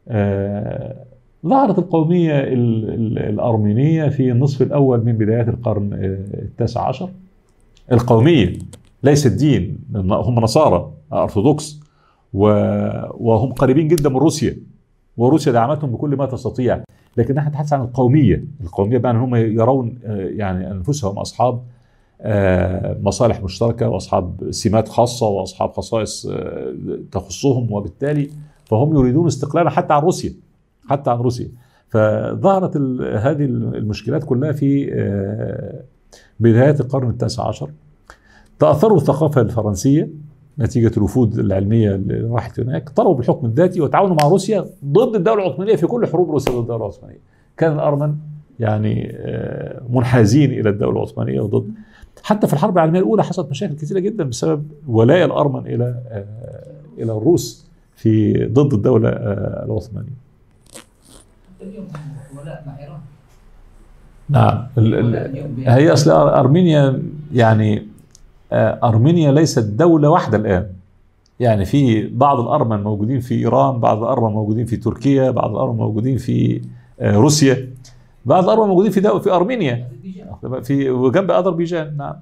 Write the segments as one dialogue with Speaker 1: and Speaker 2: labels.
Speaker 1: آه، ظهرت القومية ال- ال- الأرمينية في النصف الأول من بدايات القرن آه، التاسع عشر القومية ليس الدين هم نصارى أرثوذكس و- وهم قريبين جدا من روسيا وروسيا دعمتهم بكل ما تستطيع لكن نحن نتحدث عن القومية القومية بمعنى هم يرون آه، يعني أنفسهم أصحاب آه، مصالح مشتركة وأصحاب سمات خاصة وأصحاب خصائص آه، تخصهم وبالتالي فهم يريدون استقلالا حتى عن روسيا حتى عن روسيا فظهرت ال- هذه المشكلات كلها في آه، بدايات القرن التاسع عشر تأثروا الثقافة الفرنسية نتيجة الوفود العلمية اللي راحت هناك طلبوا بالحكم الذاتي وتعاونوا مع روسيا ضد الدولة العثمانية في كل حروب روسيا ضد الدولة العثمانية كان الأرمن يعني آه، منحازين إلى الدولة العثمانية وضد حتى في الحرب العالمية الأولى حصلت مشاكل كثيرة جدا بسبب ولاء الأرمن إلى آه، إلى الروس في ضد الدولة آه، العثمانية
Speaker 2: اليوم ولاء مع ايران
Speaker 1: نعم ال- ال-
Speaker 2: ولاء اليوم بين-
Speaker 1: هي اصل ارمينيا يعني آه، ارمينيا ليست دوله واحده الان يعني في بعض الارمن موجودين في ايران بعض الارمن موجودين في تركيا بعض الارمن موجودين في آه، روسيا بعض الارمن موجودين في دو في ارمينيا
Speaker 2: أذربيجان.
Speaker 1: في وجنب اذربيجان نعم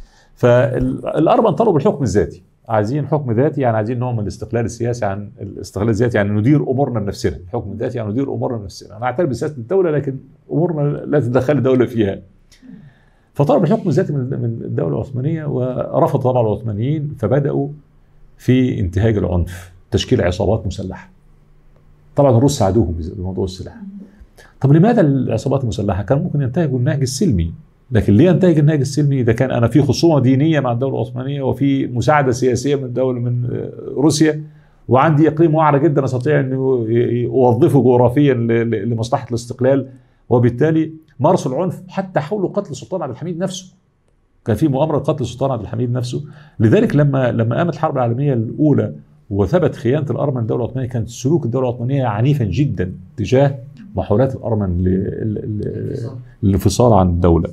Speaker 1: فالارمن طلبوا الحكم الذاتي عايزين حكم ذاتي يعني عايزين نوع من الاستقلال السياسي عن الاستقلال الذاتي يعني ندير امورنا بنفسنا الحكم الذاتي يعني ندير امورنا بنفسنا انا اعترف بسياسه الدوله لكن امورنا لا تتدخل الدوله فيها فطلب الحكم الذاتي من من الدوله العثمانيه ورفض طبعا العثمانيين فبداوا في انتهاج العنف تشكيل عصابات مسلحه طبعا الروس ساعدوهم بموضوع السلاح طب لماذا العصابات المسلحه كان ممكن ينتهجوا النهج السلمي لكن ليه ينتهج النهج السلمي اذا كان انا في خصومه دينيه مع الدوله العثمانيه وفي مساعده سياسيه من الدوله من آه، روسيا وعندي اقليم وعره جدا استطيع ان اوظفه جغرافيا ل- ل- لمصلحه الاستقلال وبالتالي مارسوا العنف حتى حاولوا قتل السلطان عبد الحميد نفسه كان في مؤامره قتل السلطان عبد الحميد نفسه لذلك لما لما قامت الحرب العالميه الاولى وثبت خيانه الارمن للدوله العثمانيه كانت سلوك الدوله العثمانيه عنيفا جدا تجاه محاولات الارمن ل- ل- ل- للانفصال عن الدوله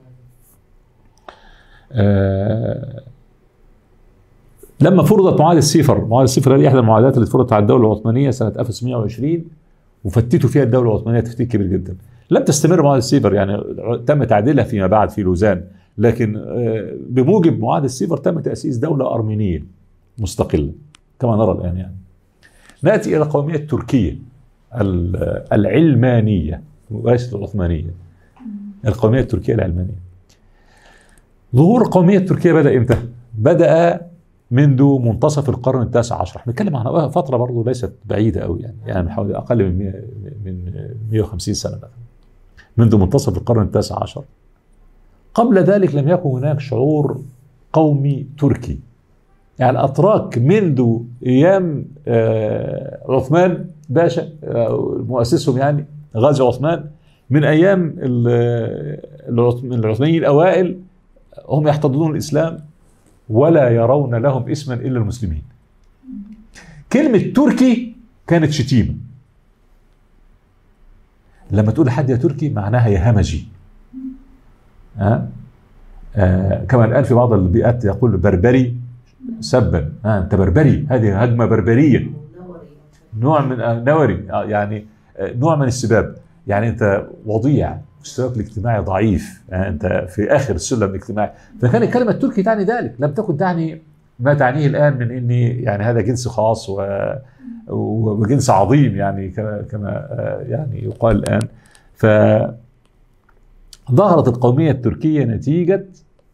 Speaker 1: آه، لما فرضت معاهده السيفر معاهده السيفر هذه احدى المعاهدات اللي فرضت على الدوله العثمانيه سنه 1920 وفتتوا فيها الدوله العثمانيه تفتيت كبير جدا لم تستمر معاهده السيفر يعني تم تعديلها فيما بعد في لوزان لكن آه، بموجب معاهده السيفر تم تاسيس دوله ارمينيه مستقله كما نرى الان يعني ناتي الى القوميه التركيه ال- العلمانيه وليست العثمانيه القوميه التركيه العلمانيه ظهور القوميه التركيه بدا امتى؟ بدا منذ منتصف القرن التاسع عشر احنا بنتكلم عن فتره برضه ليست بعيده قوي يعني يعني من حوالي اقل من 100 من 150 سنه مثلا منذ منتصف القرن التاسع عشر قبل ذلك لم يكن هناك شعور قومي تركي يعني الاتراك منذ ايام آه، عثمان باشا آه، مؤسسهم يعني غازي عثمان من ايام ال- العث- من العثمانيين الاوائل هم يحتضنون الاسلام ولا يرون لهم اسما الا المسلمين. كلمه تركي كانت شتيمه. لما تقول لحد يا تركي معناها يا همجي. ها؟ آه كما قال في بعض البيئات يقول بربري سبا آه انت بربري هذه هجمه بربريه نوع من آه، نوري آه، يعني آه، نوع من السباب يعني انت وضيع مستواك الاجتماعي ضعيف يعني انت في اخر السلم الاجتماعي فكان الكلمه التركي تعني ذلك لم تكن تعني ما تعنيه الان من اني يعني هذا جنس خاص و وجنس عظيم يعني كما كما آه، يعني يقال الان ف ظهرت القوميه التركيه نتيجه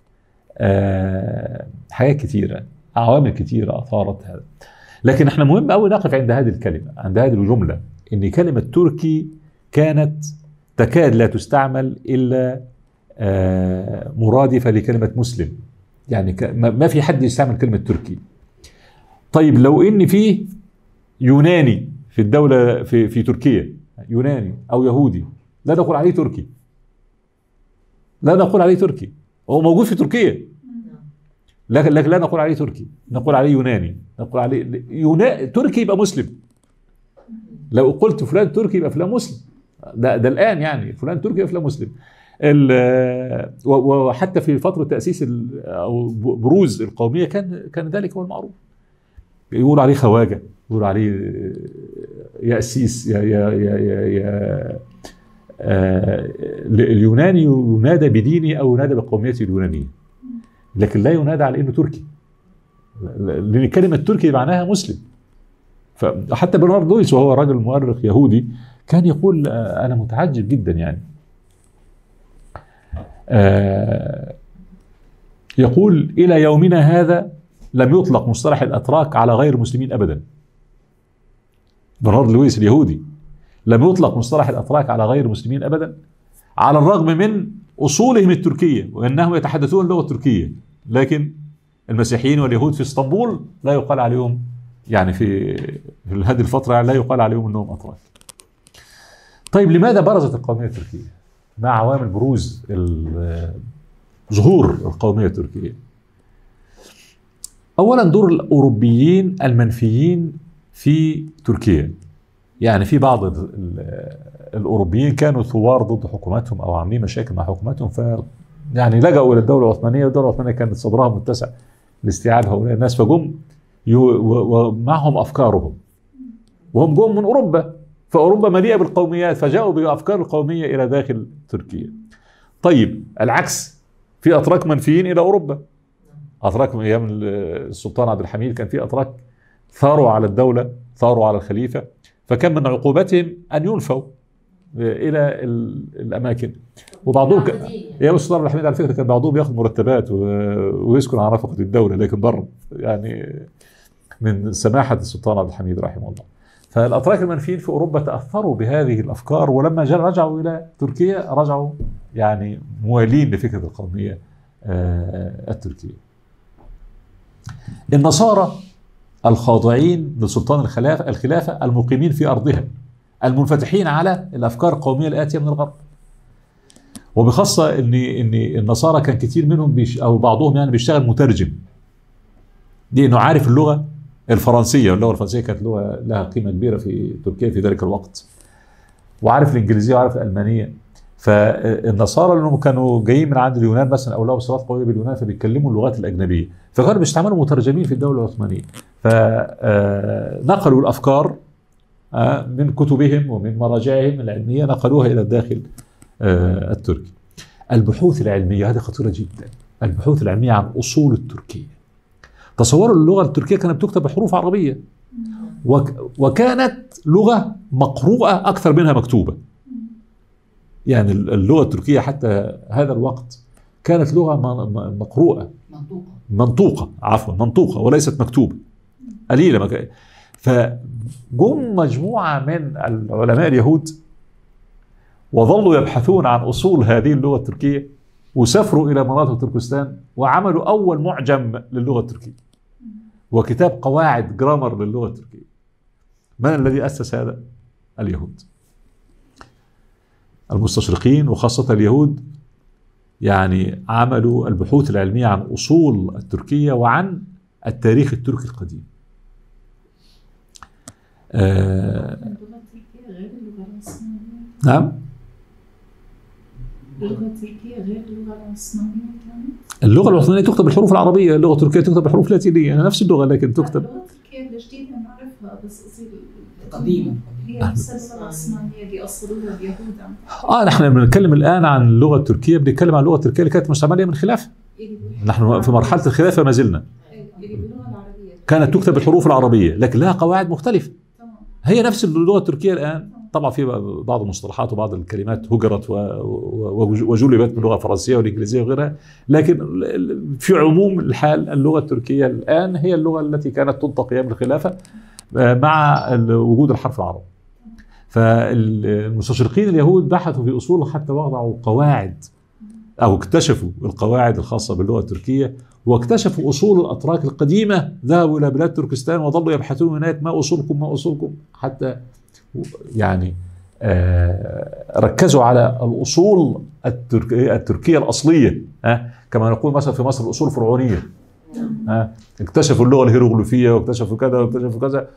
Speaker 1: آه، حاجات كثيره عوامل كثيره اثارت هذا لكن احنا مهم قوي نقف عند هذه الكلمه عند هذه الجمله ان كلمه تركي كانت تكاد لا تستعمل الا آه، مرادفه لكلمه مسلم يعني ك- ما ما في حد يستعمل كلمه تركي طيب لو ان في يوناني في الدوله في في تركيا يوناني او يهودي لا نقول عليه تركي لا نقول عليه تركي هو موجود في تركيا لكن لكن لا نقول عليه تركي نقول عليه يوناني نقول عليه يونا... تركي يبقى مسلم لو قلت فلان تركي يبقى فلان مسلم ده ده الان يعني فلان تركي يبقى فلان مسلم ال- و- وحتى في فتره تاسيس ال- او بروز القوميه كان كان ذلك هو المعروف يقولوا عليه خواجه يقولوا عليه يأسيس يا يا يا يا, يا آه، اليوناني ينادى بدينه او ينادى بقوميته اليونانيه لكن لا ينادى على انه تركي لان كلمه تركي معناها مسلم فحتى برنارد لويس وهو راجل مؤرخ يهودي كان يقول آه، انا متعجب جدا يعني آه، يقول الى يومنا هذا لم يطلق مصطلح الاتراك على غير المسلمين ابدا برنارد لويس اليهودي لم يطلق مصطلح الاتراك على غير المسلمين ابدا على الرغم من اصولهم التركيه وانهم يتحدثون اللغه التركيه لكن المسيحيين واليهود في اسطنبول لا يقال عليهم يعني في في هذه الفتره لا يقال عليهم انهم اتراك. طيب لماذا برزت القوميه التركيه؟ مع عوامل بروز ال- ظهور القوميه التركيه. اولا دور الاوروبيين المنفيين في تركيا. يعني في بعض ال- ال- الاوروبيين كانوا ثوار ضد حكوماتهم او عاملين مشاكل مع حكوماتهم ف يعني لجأوا الى الدوله العثمانيه والدوله العثمانيه كانت صدرها متسع لاستيعاب هؤلاء الناس فجم يو- و- ومعهم افكارهم وهم جم من اوروبا فاوروبا مليئه بالقوميات فجاءوا بافكار القوميه الى داخل تركيا. طيب العكس في اتراك منفيين الى اوروبا. اتراك من ايام السلطان عبد الحميد كان في اتراك ثاروا على الدوله ثاروا على الخليفه فكان من عقوبتهم ان ينفوا الى ال- الاماكن وبعضهم ك... ايام السلطان عبد الحميد على فكره كان بعضهم ياخذ مرتبات و... ويسكن على نفقه الدوله لكن بره يعني من سماحه السلطان عبد الحميد رحمه الله. فالاتراك المنفيين في اوروبا تاثروا بهذه الافكار ولما جاء رجعوا الى تركيا رجعوا يعني موالين لفكره القوميه آه، التركيه. النصارى الخاضعين لسلطان الخلافه الخلافه المقيمين في ارضها المنفتحين على الافكار القوميه الاتيه من الغرب. وبخاصه ان ان النصارى كان كتير منهم بيش او بعضهم يعني بيشتغل مترجم. لانه عارف اللغه الفرنسيه واللغه الفرنسيه كانت لغه لها قيمه كبيره في تركيا في ذلك الوقت. وعارف الانجليزيه وعارف الالمانيه. فالنصارى لانهم كانوا جايين من عند اليونان مثلا او لهم صلات قويه باليونان فبيتكلموا اللغات الاجنبيه فكانوا بيستعملوا مترجمين في الدوله العثمانيه فنقلوا الافكار آه، من كتبهم ومن مراجعهم العلميه نقلوها الى الداخل آه، التركي. البحوث العلميه هذه خطيره جدا. البحوث العلميه عن اصول التركيه. تصوروا اللغه التركيه كانت تكتب بحروف عربيه وك وكانت لغه مقروءه اكثر منها مكتوبه. يعني اللغه التركيه حتى هذا الوقت كانت لغه م- م- مقروءه
Speaker 2: منطوقة
Speaker 1: منطوقة عفوا منطوقة وليست مكتوبة قليلة ما كان- فجم مجموعة من العلماء اليهود وظلوا يبحثون عن أصول هذه اللغة التركية وسافروا إلى مناطق تركستان وعملوا أول معجم للغة التركية وكتاب قواعد جرامر للغة التركية من الذي أسس هذا؟ اليهود المستشرقين وخاصة اليهود يعني عملوا البحوث العلمية عن أصول التركية وعن التاريخ التركي القديم آه
Speaker 3: اللغة التركية غير اللغة العثمانية
Speaker 1: نعم
Speaker 3: اللغة التركية غير اللغة العثمانية كانت
Speaker 1: اللغة العثمانية تكتب بالحروف العربية اللغة التركية تكتب بالحروف اللاتينية يعني نفس اللغة لكن تكتب
Speaker 3: اللغة التركية الجديدة نعرفها بس قصدي
Speaker 2: قديمة
Speaker 3: هي نفس اللغة العثمانية اللي أصلوها اليهود عم
Speaker 1: اه نحن بنتكلم الآن عن اللغة التركية بنتكلم عن اللغة التركية اللي كانت مستعملة من الخلافة
Speaker 3: اللي
Speaker 1: نحن في مرحلة الخلافة ما زلنا
Speaker 3: اللي باللغة العربية
Speaker 1: كانت تكتب بالحروف العربية لكن لها قواعد مختلفة
Speaker 3: تمام
Speaker 1: هي نفس اللغه التركيه الان طبعا في بعض المصطلحات وبعض الكلمات هجرت و- و- وجلبت من اللغه الفرنسيه والانجليزيه وغيرها لكن ال- ال- في عموم الحال اللغه التركيه الان هي اللغه التي كانت تنطق ايام الخلافه آه، مع ال- وجود الحرف العربي فالمستشرقين اليهود بحثوا في اصول حتى وضعوا قواعد او اكتشفوا القواعد الخاصه باللغه التركيه واكتشفوا اصول الاتراك القديمه ذهبوا الى بلاد تركستان وظلوا يبحثون هناك ما اصولكم ما اصولكم حتى يعني آه، ركزوا على الاصول التركيه التركيه الاصليه آه، كما نقول مثلا في مصر الاصول الفرعونيه آه، اكتشفوا اللغه الهيروغليفيه واكتشفوا كذا واكتشفوا كذا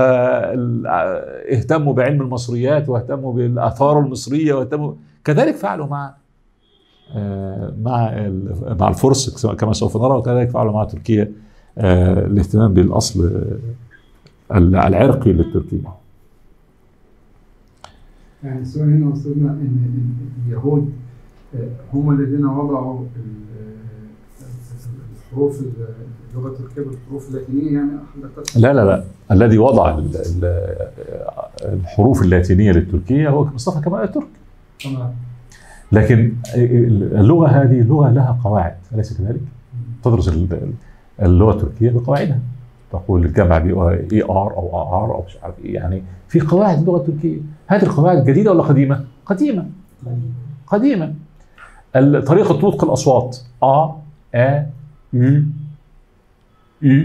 Speaker 1: واهتموا بعلم المصريات واهتموا بالاثار المصريه واهتموا كذلك فعلوا مع آه، مع ال- مع الفرس كما سوف نرى وكذلك فعلوا مع تركيا آه، الاهتمام بالاصل آه، العرقي للتركيه
Speaker 4: يعني السؤال هنا استاذنا ان إن اليهود آه، هم الذين وضعوا ال- آه، الحروف ال- اللغه التركيه بالحروف اللاتينيه يعني حضرتك
Speaker 1: لا لا لا الذي وضع ال- ال- الحروف اللاتينية للتركية هو مصطفى كمال الترك
Speaker 4: تمام
Speaker 1: لكن اللغة هذه لغة لها قواعد أليس كذلك؟ تدرس ال- اللغة التركية بقواعدها تقول الجمع ب اي ار او ار او مش عارف ايه يعني في قواعد اللغة التركية هذه القواعد جديدة ولا قديمة؟ قديمة قديمة ال- طريقة نطق الأصوات أ أ ي ي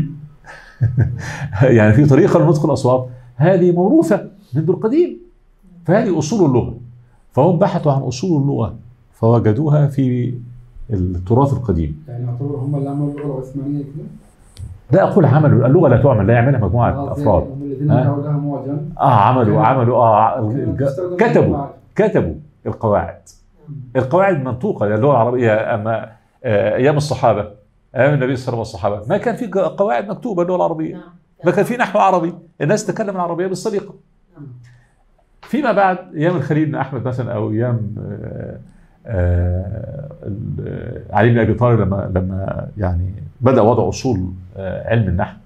Speaker 1: يعني في طريقة لنطق الأصوات هذه موروثة منذ القديم فهذه أصول اللغة فهم بحثوا عن أصول اللغة فوجدوها في التراث القديم
Speaker 4: يعني يعتبر هم اللي عملوا اللغه العثمانيه كده
Speaker 1: لا أقول عملوا اللغة لا تعمل لا يعملها مجموعة
Speaker 4: آه،
Speaker 1: أفراد
Speaker 4: هم الذين
Speaker 1: ها؟
Speaker 4: جعلوا لها معجم
Speaker 1: اه عملوا عملوا اه
Speaker 4: كانت
Speaker 1: الج-
Speaker 4: تستخدم
Speaker 1: كتبوا
Speaker 4: بعد.
Speaker 1: كتبوا القواعد القواعد منطوقه اللغه العربيه اما آه، ايام الصحابه ايام النبي صلى الله عليه وسلم والصحابه ما كان في ق- قواعد مكتوبه اللغه العربيه ما كان في نحو عربي الناس تتكلم العربيه بالسليقه فيما بعد ايام الخليل بن احمد مثلا او ايام آه، آه، ال- علي بن ابي طالب لما لما يعني بدا وضع اصول آه، علم النحو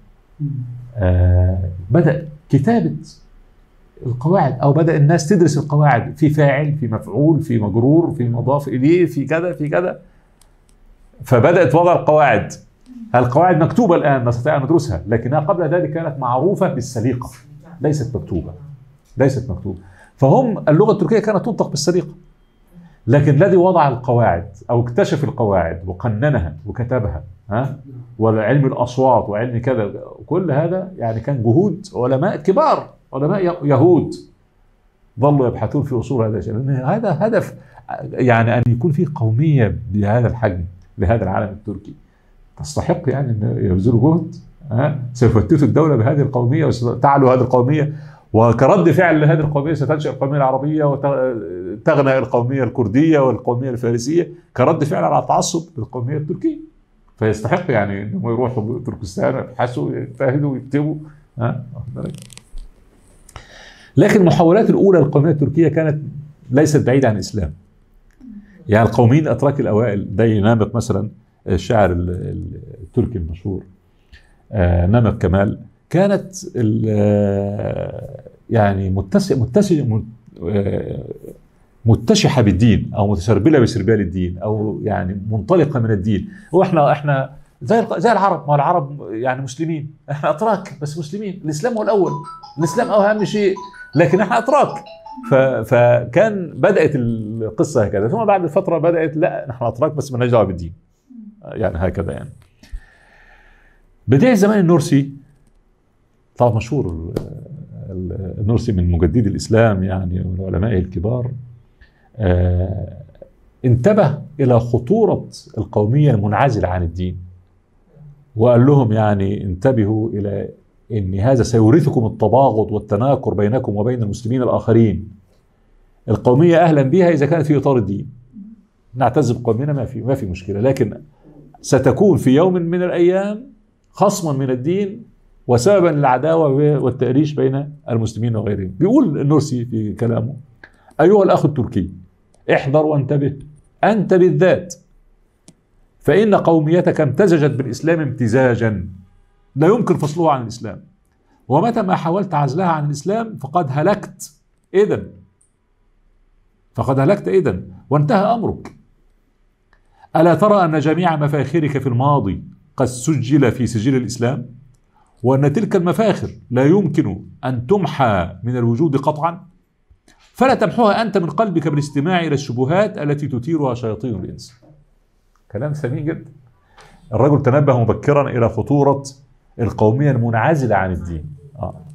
Speaker 1: آه، بدا كتابه القواعد او بدا الناس تدرس القواعد في فاعل في مفعول في مجرور في مضاف اليه في كذا في كذا فبدات وضع القواعد القواعد مكتوبه الان نستطيع ان ندرسها لكنها قبل ذلك كانت معروفه بالسليقه ليست مكتوبه ليست مكتوبه فهم اللغه التركيه كانت تنطق بالسليقه لكن الذي وضع القواعد او اكتشف القواعد وقننها وكتبها ها وعلم الاصوات وعلم كذا كل هذا يعني كان جهود علماء كبار علماء يهود ظلوا يبحثون في اصول هذا الشيء لان هذا هدف يعني ان يكون في قوميه بهذا الحجم لهذا العالم التركي تستحق يعني ان يبذلوا جهد ها سيفتتوا الدوله بهذه القوميه وتعلو هذه القوميه وكرد فعل لهذه القوميه ستنشا القوميه العربيه وتغنى القوميه الكرديه والقوميه الفارسيه كرد فعل على التعصب للقوميه التركيه فيستحق يعني انهم يروحوا تركستان يبحثوا يجتهدوا ويكتبوا ها واخد بالك؟ لكن المحاولات الاولى للقوميه التركيه كانت ليست بعيده عن الاسلام يعني القوميين الاتراك الاوائل زي نامق مثلا الشاعر ال- ال- التركي المشهور آه، نامق كمال كانت ال- آه، يعني متسع متسع مت- آه، متشحه بالدين او متسربله بسربال الدين او يعني منطلقه من الدين هو احنا احنا زي الق- زي العرب ما العرب يعني مسلمين احنا اتراك بس مسلمين الاسلام هو الاول الاسلام هو اهم شيء لكن احنا اتراك ف... فكان بدات القصه هكذا ثم بعد فتره بدات لا نحن اتراك بس مالناش دعوه بالدين يعني هكذا يعني بدايه الزمان النورسي طبعا مشهور ال- ال- النورسي من مجددي الاسلام يعني ومن علمائه الكبار آه، انتبه الى خطوره القوميه المنعزله عن الدين وقال لهم يعني انتبهوا الى ان هذا سيورثكم التباغض والتناكر بينكم وبين المسلمين الاخرين القوميه اهلا بها اذا كانت في اطار الدين نعتز بقومنا ما في ما في مشكله لكن ستكون في يوم من الايام خصما من الدين وسببا للعداوه والتأريش بين المسلمين وغيرهم بيقول النورسي في كلامه ايها الاخ التركي احذر وانتبه انت بالذات فان قوميتك امتزجت بالاسلام امتزاجا لا يمكن فصلها عن الاسلام ومتى ما حاولت عزلها عن الاسلام فقد هلكت اذا فقد هلكت اذا وانتهى امرك الا ترى ان جميع مفاخرك في الماضي قد سجل في سجل الاسلام وان تلك المفاخر لا يمكن ان تمحى من الوجود قطعا فلا تمحوها انت من قلبك بالاستماع الى الشبهات التي تثيرها شياطين الانس كلام ثمين جدا الرجل تنبه مبكرا الى خطوره القوميه المنعزله عن الدين آه.